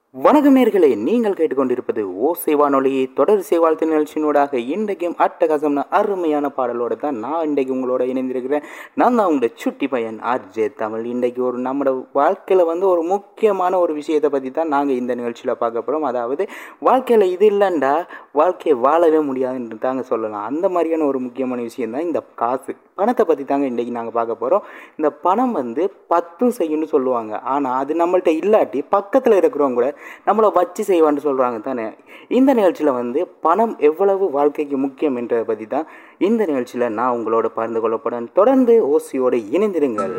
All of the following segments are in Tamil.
வணக்கம் நேர்களே நீங்கள் கேட்டுக்கொண்டிருப்பது ஓ சேவானொலி தொடர் சேவாழ்த்து நிகழ்ச்சியினூடாக இன்றைக்கும் அட்டகாசம்னா அருமையான பாடலோட தான் நான் இன்றைக்கு உங்களோட இணைந்திருக்கிறேன் நான் தான் உங்களோட சுட்டி பையன் ஆர்ஜே தமிழ் இன்றைக்கு ஒரு நம்மளோட வாழ்க்கையில் வந்து ஒரு முக்கியமான ஒரு விஷயத்தை பற்றி தான் நாங்கள் இந்த நிகழ்ச்சியில் பார்க்க போகிறோம் அதாவது வாழ்க்கையில் இது இல்லைண்டா வாழ்க்கையை வாழவே முடியாதுன்னு தாங்க சொல்லலாம் அந்த மாதிரியான ஒரு முக்கியமான விஷயம் தான் இந்த காசு பணத்தை பற்றி தாங்க இன்றைக்கி நாங்கள் பார்க்க போகிறோம் இந்த பணம் வந்து பத்தும் செய்யும்னு சொல்லுவாங்க ஆனால் அது நம்மள்ட்ட இல்லாட்டி பக்கத்தில் இருக்கிறவங்க கூட நம்மளை வச்சு செய்வான்னு சொல்கிறாங்க தானே இந்த நிகழ்ச்சியில் வந்து பணம் எவ்வளவு வாழ்க்கைக்கு முக்கியம் என்றதை பற்றி தான் இந்த நிகழ்ச்சியில் நான் உங்களோட பகிர்ந்து கொள்ளப்படும் தொடர்ந்து ஓசியோடு இணைந்திருங்கள்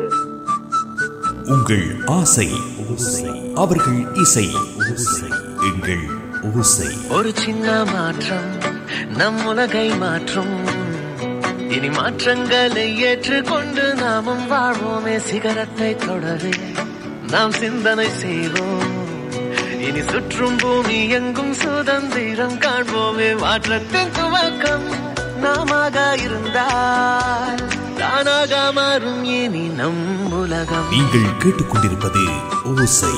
உங்கள் ஆசை அவர்கள் இசை எங்கள் ஓசை ஒரு சின்ன மாற்றம் நம் உலகை மாற்றும் இனி மாற்றங்களை ஏற்றுக்கொண்டு நாமும் வாழ்வோமே சிகரத்தை தொடரே நாம் சிந்தனை செய்வோம் இனி சுற்றும் பூமி எங்கும் சுதந்திரம் காண்போமே மாற்றத்தின் துவக்கம் நாமாக இருந்தால் தானாக மாறும் இனி நம் உலகம் நீங்கள் கேட்டுக்கொண்டிருப்பது ஓசை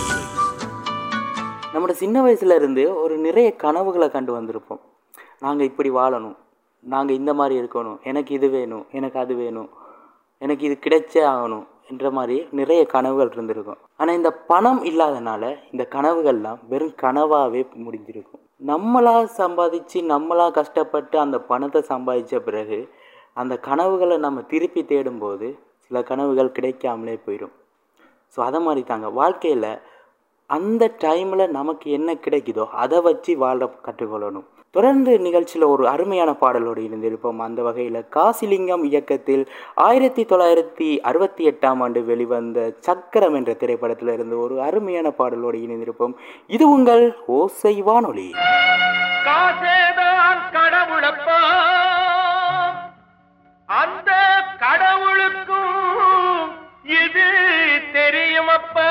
நம்மளோட சின்ன வயசுல இருந்து ஒரு நிறைய கனவுகளை கண்டு வந்திருப்போம் நாங்கள் இப்படி வாழணும் நாங்கள் இந்த மாதிரி இருக்கணும் எனக்கு இது வேணும் எனக்கு அது வேணும் எனக்கு இது கிடைச்சே ஆகணும் என்ற மாதிரி நிறைய கனவுகள் இருந்திருக்கும் ஆனால் இந்த பணம் இல்லாதனால இந்த கனவுகள்லாம் வெறும் கனவாகவே முடிஞ்சிருக்கும் நம்மளா சம்பாதிச்சு நம்மளா கஷ்டப்பட்டு அந்த பணத்தை சம்பாதிச்ச பிறகு அந்த கனவுகளை நம்ம திருப்பி தேடும்போது சில கனவுகள் கிடைக்காமலே போயிடும் ஸோ அதை மாதிரி தாங்க வாழ்க்கையில் அந்த டைமில் நமக்கு என்ன கிடைக்குதோ அதை வச்சு வாழ கற்றுக்கொள்ளணும் தொடர்ந்து நிகழ்ச்சியில் ஒரு அருமையான பாடலோடு இருந்திருப்போம் அந்த வகையில் காசிலிங்கம் இயக்கத்தில் ஆயிரத்தி தொள்ளாயிரத்தி அறுபத்தி எட்டாம் ஆண்டு வெளிவந்த சக்கரம் என்ற திரைப்படத்தில் இருந்து ஒரு அருமையான பாடலோடு இணைந்திருப்போம் இது உங்கள் ஓசை வானொலி காசேதான் கடவுளப்பா அந்த கடவுளுக்கும் இது தெரியுமப்பா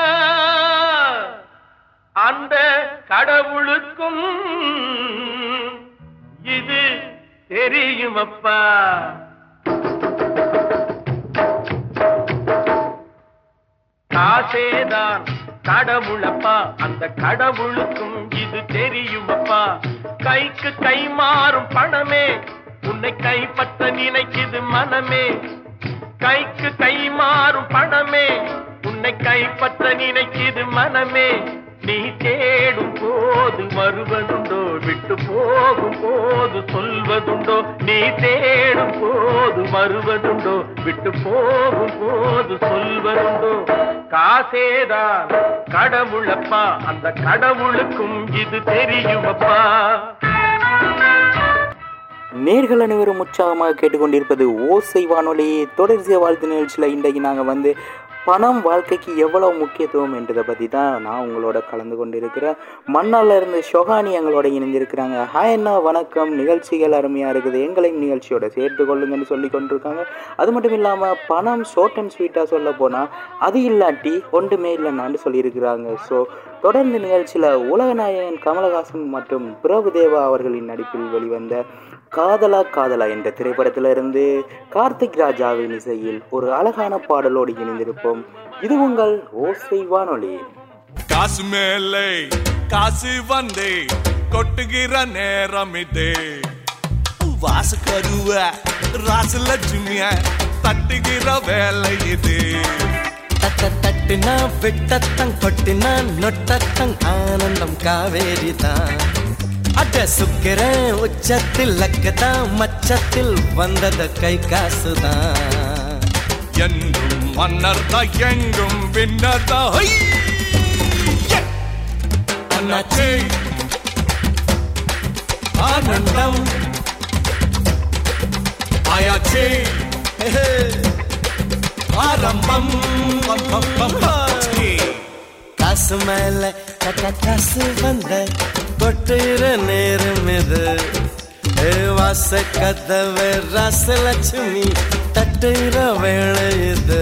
அந்த கடவுளுக்கும் இது தெரியுமப்பா காசேதான் கடவுளப்பா அந்த கடவுளுக்கும் இது தெரியுமப்பா கைக்கு கை மாறும் பணமே உன்னை கைப்பற்ற நினைக்குது மனமே கைக்கு கை மாறும் பணமே உன்னை கைப்பற்ற நினைக்குது மனமே நீ தேடும் போது வருவதுண்டோ விட்டு போகும் போது சொல்வதுண்டோ நீ தேடும் போது வருவதுண்டோ விட்டு போகும் போது சொல்வதுண்டோ காசேதான் கடவுளப்பா அந்த கடவுளுக்கும் இது தெரியுமப்பா நேர்கள் அனைவரும் உற்சாகமாக கேட்டுக்கொண்டிருப்பது ஓசை வானொலி தொடர்ச்சிய வாழ்த்து நிகழ்ச்சியில் இன்றைக்கு நாங்கள் வந்து பணம் வாழ்க்கைக்கு எவ்வளவு முக்கியத்துவம் என்றதை பற்றி தான் நான் உங்களோட கலந்து கொண்டிருக்கிறேன் மண்ணால் இருந்து ஷொஹானி எங்களோட இணைஞ்சிருக்கிறாங்க ஹாய் அண்ணா வணக்கம் நிகழ்ச்சிகள் அருமையாக இருக்குது எங்களையும் நிகழ்ச்சியோட சேர்த்து கொள்ளுங்கன்னு சொல்லி கொண்டிருக்காங்க அது மட்டும் இல்லாமல் பணம் ஷார்ட் அண்ட் ஸ்வீட்டாக சொல்ல போனால் அது இல்லாட்டி ஒன்றுமே இல்லைன்னான்னு சொல்லியிருக்கிறாங்க ஸோ தொடர்ந்து நிகழ்ச்சியில் உலகநாயகன் கமலஹாசன் மற்றும் பிரபுதேவா அவர்களின் நடிப்பில் வெளிவந்த காதலா காதலா என்ற திரைப்படத்தில் இருந்து கார்த்திக் ராஜாவின் இசையில் ஒரு அழகான பாடலோடு இணைந்திருப்போம் இது உங்கள் ஓசை வானொலி காசு மேலே காசு வந்தே கொட்டுகிற நேரம் இது வாச கருவ ராசலட்சுமிய தட்டுகிற வேலை இது தட்ட தட்டுனா விட்டத்தங் கொட்டினா நொட்டத்தங் ஆனந்தம் காவேரி தான் அட சுக்கிறேன் உச்சத்தில் லக்கதான் மச்சத்தில் வந்தது கை காசுதான் என்றும் மன்னர் தான் எங்கும் பின்னர் தான் அண்ணாச்சி ஆனந்தம் ஆயாச்சே ஆரம்பம் பம், பம், பம், பம். காசு மேல கட்ட காசு வந்த கொட்டுற நேரம் இது ஏ வாச கதவு ராசலட்சுமி தட்டுற வேலை இது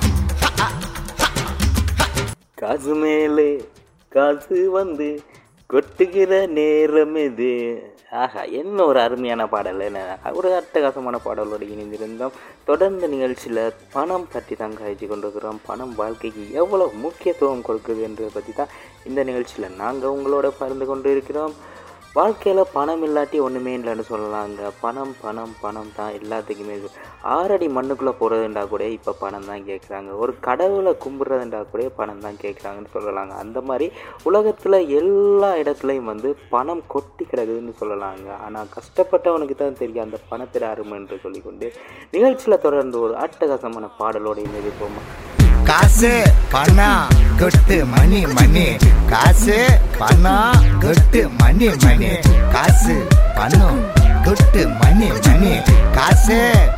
காசு மேலே காசு வந்து கொட்டுகிற நேரம் இது ஆஹா என்ன ஒரு அருமையான பாடல் என்ன ஒரு அட்டகாசமான பாடலோடு இணைந்திருந்தோம் தொடர்ந்து நிகழ்ச்சியில் பணம் பற்றி தான் காய்ச்சி கொண்டிருக்கிறோம் பணம் வாழ்க்கைக்கு எவ்வளோ முக்கியத்துவம் கொடுக்குது என்றதை பற்றி தான் இந்த நிகழ்ச்சியில் நாங்கள் உங்களோட பகிர்ந்து கொண்டு இருக்கிறோம் வாழ்க்கையில் பணம் இல்லாட்டி ஒன்றுமே இல்லைன்னு சொல்லலாங்க பணம் பணம் பணம் தான் எல்லாத்துக்குமே இது ஆறடி மண்ணுக்குள்ளே போகிறதுண்டா கூட இப்போ பணம் தான் கேட்குறாங்க ஒரு கடவுளை கும்பிட்றதுண்டா கூட பணம் தான் கேட்குறாங்கன்னு சொல்லலாங்க அந்த மாதிரி உலகத்தில் எல்லா இடத்துலையும் வந்து பணம் கொட்டி கிடக்குதுன்னு சொல்லலாங்க ஆனால் கஷ்டப்பட்டவனுக்கு தான் தெரியும் அந்த பணத்தில் அருமை என்று சொல்லிக்கொண்டு நிகழ்ச்சியில் தொடர்ந்து ஒரு அட்டகாசமான பாடலோடு இணைப்போம் காசு பணம் கொட்டு மணி மணி காசு பணம் கொட்டு மணி மணி காசு பணம் கொட்டு மணி மணி காசு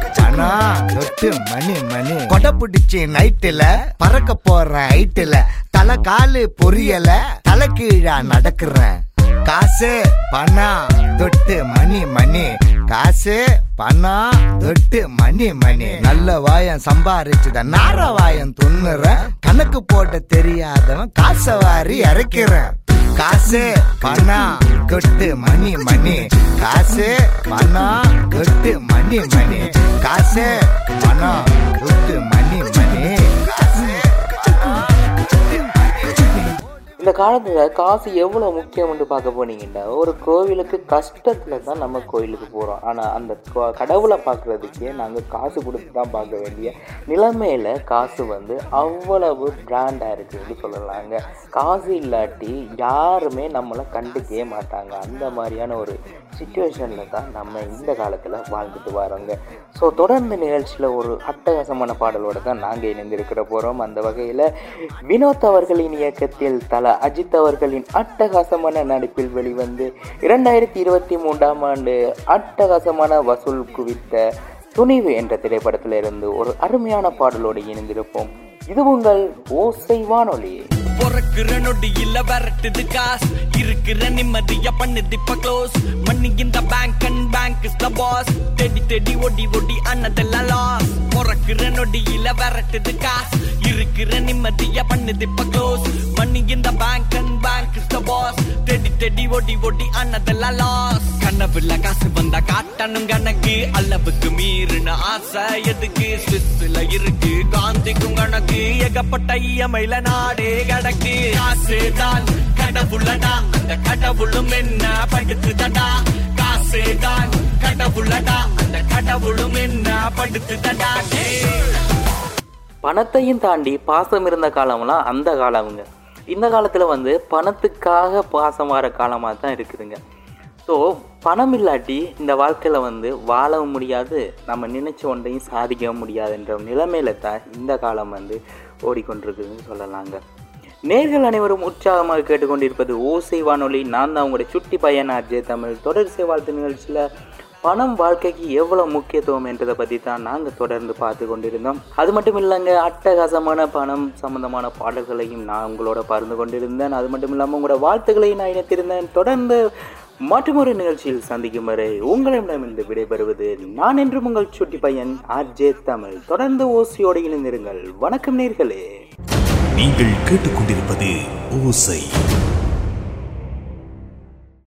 பணம் கொட்டு மணி மணி கொடை பிடிச்சி நைட்டுல பறக்க போற ஹைட்டுல தலை காலு பொரியல தலை கீழா நடக்கிறேன் காசு பணம் தொட்டு மணி மணி காசு பணம் தொட்டு மணி மணி நல்ல வாயம் சம்பாரிச்சுத நார வாயம் துண்ணுறேன் கணக்கு போட்ட தெரியாதவன் காசை வாரி இறக்கிறேன் காசு பணம் கொட்டு மணி மணி காசு பணம் கொட்டு மணி மணி காசு பணம் கொட்டு மணி மணி காசு பணம் கொட்டு மணி மணி இந்த காலத்தில் காசு எவ்வளோ முக்கியம்னு பார்க்க போனீங்கன்னா ஒரு கோவிலுக்கு கஷ்டத்தில் தான் நம்ம கோயிலுக்கு போகிறோம் ஆனால் அந்த கோ- கடவுளை பார்க்குறதுக்கே நாங்கள் காசு கொடுத்து தான் பார்க்க வேண்டிய நிலைமையில் காசு வந்து அவ்வளவு பிராண்டாக இருக்குதுன்னு சொல்லலாங்க காசு இல்லாட்டி யாருமே நம்மளை கண்டுக்கவே மாட்டாங்க அந்த மாதிரியான ஒரு சுச்சுவேஷனில் தான் நம்ம இந்த காலத்தில் வாழ்ந்துட்டு வரோங்க ஸோ தொடர்ந்து நிகழ்ச்சியில் ஒரு அட்டகாசமான பாடலோடு தான் நாங்கள் இணைந்திருக்கிற போகிறோம் அந்த வகையில் வினோத் அவர்களின் இயக்கத்தில் தல அஜித் அவர்களின் அட்டகாசமான நடிப்பில் வெளிவந்து இரண்டாயிரத்தி இருபத்தி மூன்றாம் ஆண்டு அட்டகாசமான வசூல் குவித்த துணிவு என்ற திரைப்படத்திலிருந்து ஒரு அருமையான பாடலோடு இணைந்திருப்போம் இது உங்கள் ஓசை வானொலி பொறக்குற நொடியில விரட்டுது காசு இருக்கிற நிம்மதிய பண்ணுது இப்ப க்ளோஸ் மணி இந்த bank and bank is the boss தேடி தேடி ஒடி ஒடி அண்ணதெல்லாம் லாஸ் பொறக்குற நொடியில விரட்டுது காசு இருக்கிற நிம்மதிய பண்ணுது இப்ப க்ளோஸ் மணி இந்த bank and bank is the boss தேடி தேடி ஒடி ஒடி அண்ணதெல்லாம் லாஸ் கனவுல காசு வந்தா காட்டணும் கணக்கு அளவுக்கு மீறின ஆசை எதுக்கு சுவிஸ்ல இருக்கு காந்திக்கும் கணக்கு ஏகப்பட்ட இயமையில நாடே கடக்கு காசு தான் கடவுளடா அந்த கடவுளும் என்ன படுத்துதடா காசு தான் கடவுளடா அந்த கடவுளும் என்ன படுத்துதடா டேய். பணத்தையும் தாண்டி பாசம் இருந்த காலம்லாம் அந்த காலமுங்க இந்த காலத்தில் வந்து பணத்துக்காக பாசம் வர காலமாக தான் இருக்குதுங்க ஸோ பணம் இல்லாட்டி இந்த வாழ்க்கையில் வந்து வாழவும் முடியாது நம்ம நினைச்ச ஒன்றையும் சாதிக்கவும் முடியாதுன்ற நிலைமையில தான் இந்த காலம் வந்து ஓடிக்கொண்டிருக்குதுன்னு சொல்லலாங்க நேர்கள் அனைவரும் உற்சாகமாக கேட்டுக்கொண்டிருப்பது ஓசை வானொலி நான் தான் உங்களுடைய சுட்டி பையன் ஆர்ஜே தமிழ் தொடர்ச்சி வாழ்த்து நிகழ்ச்சியில் பணம் வாழ்க்கைக்கு எவ்வளோ முக்கியத்துவம் என்றதை பற்றி தான் நாங்கள் தொடர்ந்து பார்த்து கொண்டிருந்தோம் அது மட்டும் இல்லைங்க அட்டகாசமான பணம் சம்பந்தமான பாடல்களையும் நான் உங்களோட பகிர்ந்து கொண்டிருந்தேன் அது மட்டும் இல்லாமல் உங்களோட வாழ்த்துக்களையும் நான் இணைத்திருந்தேன் தொடர்ந்து மற்றொரு நிகழ்ச்சியில் சந்திக்கும் வரை உங்களிடமிருந்து விடைபெறுவது நான் என்றும் உங்கள் சுட்டி பையன் ஆர்ஜே தமிழ் தொடர்ந்து ஓசியோடு இணைந்திருங்கள் வணக்கம் நேர்களே நீங்கள் கேட்டுக்கொண்டிருப்பது ஓசை